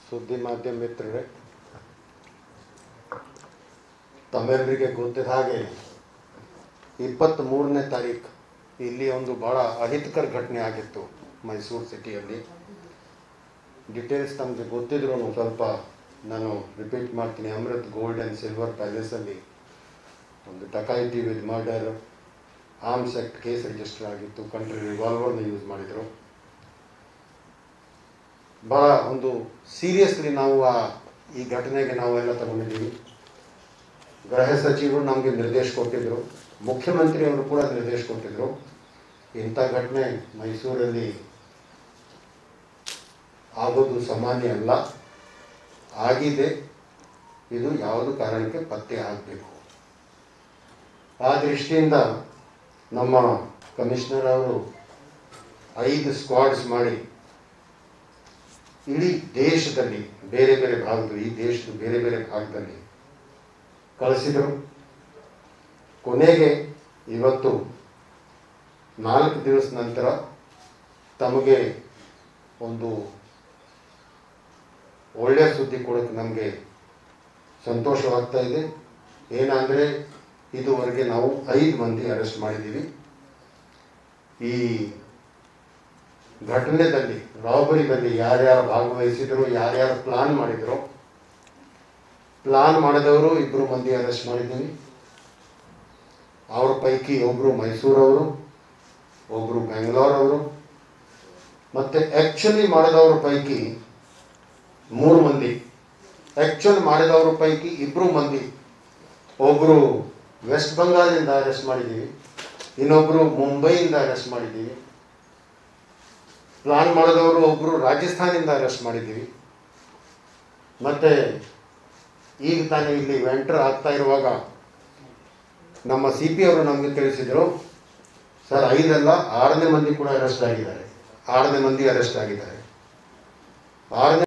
ಸುದ್ದಿ ಮಾಧ್ಯಮ ಮಿತ್ರರೇ ತಮ್ಮೆಲ್ಲರಿಗೆ ಗೊತ್ತಿದ್ದ ಹಾಗೆ ಇಪ್ಪತ್ತ್ ಮೂರನೇ ತಾರೀಕು ಇಲ್ಲಿ ಒಂದು ಭಾಳ ಅಹಿತಕರ ಘಟನೆ ಆಗಿತ್ತು ಮೈಸೂರು ಸಿಟಿಯಲ್ಲಿ ಡೀಟೇಲ್ಸ್ ತಮಗೆ ಗೊತ್ತಿದ್ರು ಸ್ವಲ್ಪ ನಾನು ರಿಪೀಟ್ ಮಾಡ್ತೀನಿ ಅಮೃತ್ ಗೋಲ್ಡ್ ಆ್ಯಂಡ್ ಸಿಲ್ವರ್ ಪ್ಯಾಲೇಸಲ್ಲಿ ಒಂದು dacoity with murder arms act case register ಆಗಿತ್ತು ಕಂಟ್ರಿ ರಿವಾಲ್ವರ್ನ ಯೂಸ್ ಮಾಡಿದರು ಭಾಳ ಒಂದು ಸೀರಿಯಸ್ಲಿ ನಾವು ಆ ಈ ಘಟನೆಗೆ ನಾವೆಲ್ಲ ತಗೊಂಡಿದ್ದೀವಿ ಗೃಹ ಸಚಿವರು ನಮಗೆ ನಿರ್ದೇಶ ಕೊಟ್ಟಿದ್ದರು ಮುಖ್ಯಮಂತ್ರಿಯವರು ಕೂಡ ನಿರ್ದೇಶ ಕೊಟ್ಟಿದ್ದರು ಇಂಥ ಘಟನೆ ಮೈಸೂರಲ್ಲಿ ಆಗೋದು ಸಾಮಾನ್ಯ ಅಲ್ಲ ಆಗಿದೆ ಇದು ಯಾವುದು ಕಾರಣಕ್ಕೆ ಪತ್ತೆ ಆಗಬೇಕು ಆ ದೃಷ್ಟಿಯಿಂದ ನಮ್ಮ ಕಮಿಷನರ್ ಅವರು ಐದು ಸ್ಕ್ವಾಡ್ಸ್ ಮಾಡಿ ಇಡೀ ದೇಶದಲ್ಲಿ ಬೇರೆ ಬೇರೆ ಭಾಗದಲ್ಲಿ ಈ ದೇಶದ ಬೇರೆ ಬೇರೆ ಭಾಗದಲ್ಲಿ ಕಳಿಸಿದರು ಕೊನೆಗೆ ಇವತ್ತು ನಾಲ್ಕು ದಿವಸ ನಂತರ ತಮಗೆ ಒಂದು ಒಳ್ಳೆಯ ಸುದ್ದಿ ಕೊಡೋಕ್ಕೆ ನಮಗೆ ಸಂತೋಷವಾಗ್ತಾ ಇದೆ ಏನಂದರೆ ಇದುವರೆಗೆ ನಾವು ಐದು ಮಂದಿ ಅರೆಸ್ಟ್ ಮಾಡಿದ್ದೀವಿ ಈ ಘಟನೆಯಲ್ಲಿ ರಾಬರಿದಲ್ಲಿ ಯಾರ್ಯಾರು ಭಾಗವಹಿಸಿದ್ರು ಯಾರ್ಯಾರು ಪ್ಲಾನ್ ಮಾಡಿದ್ರು ಪ್ಲಾನ್ ಮಾಡಿದವರು ಇಬ್ಬರು ಮಂದಿ ಅರೆಸ್ಟ್ ಮಾಡಿದ್ದೀವಿ ಅವ್ರ ಪೈಕಿ ಒಬ್ಬರು ಮೈಸೂರವರು ಒಬ್ಬರು ಬೆಂಗಳೂರವರು ಮತ್ತು ಆ್ಯಕ್ಚುಲಿ ಮಾಡಿದವ್ರ ಪೈಕಿ ಮೂರು ಮಂದಿ ಆ್ಯಕ್ಚುಲ್ ಮಾಡಿದವ್ರ ಪೈಕಿ ಇಬ್ಬರು ಮಂದಿ ಒಬ್ಬರು ವೆಸ್ಟ್ ಬಂಗಾಳದಿಂದ ಅರೆಸ್ಟ್ ಮಾಡಿದ್ದೀವಿ ಇನ್ನೊಬ್ಬರು ಮುಂಬೈಯಿಂದ ಅರೆಸ್ಟ್ ಮಾಡಿದ್ದೀವಿ ಪ್ಲಾನ್ ಮಾಡಿದವರು ಒಬ್ಬರು ರಾಜಸ್ಥಾನಿಂದ ಅರೆಸ್ಟ್ ಮಾಡಿದ್ದೀವಿ ಮತ್ತು ಈಗ ತಾನೇ ಇಲ್ಲಿ ವೆಂಟರ್ ಆಗ್ತಾ ಇರುವಾಗ ನಮ್ಮ ಸಿ ಪಿ ಅವರು ನಮಗೆ ತಿಳಿಸಿದರು ಸರ್ ಐದಲ್ಲ ಆರನೇ ಮಂದಿ ಕೂಡ ಅರೆಸ್ಟ್ ಆಗಿದ್ದಾರೆ ಆರನೇ ಮಂದಿ ಅರೆಸ್ಟ್ ಆಗಿದ್ದಾರೆ ಆರನೇ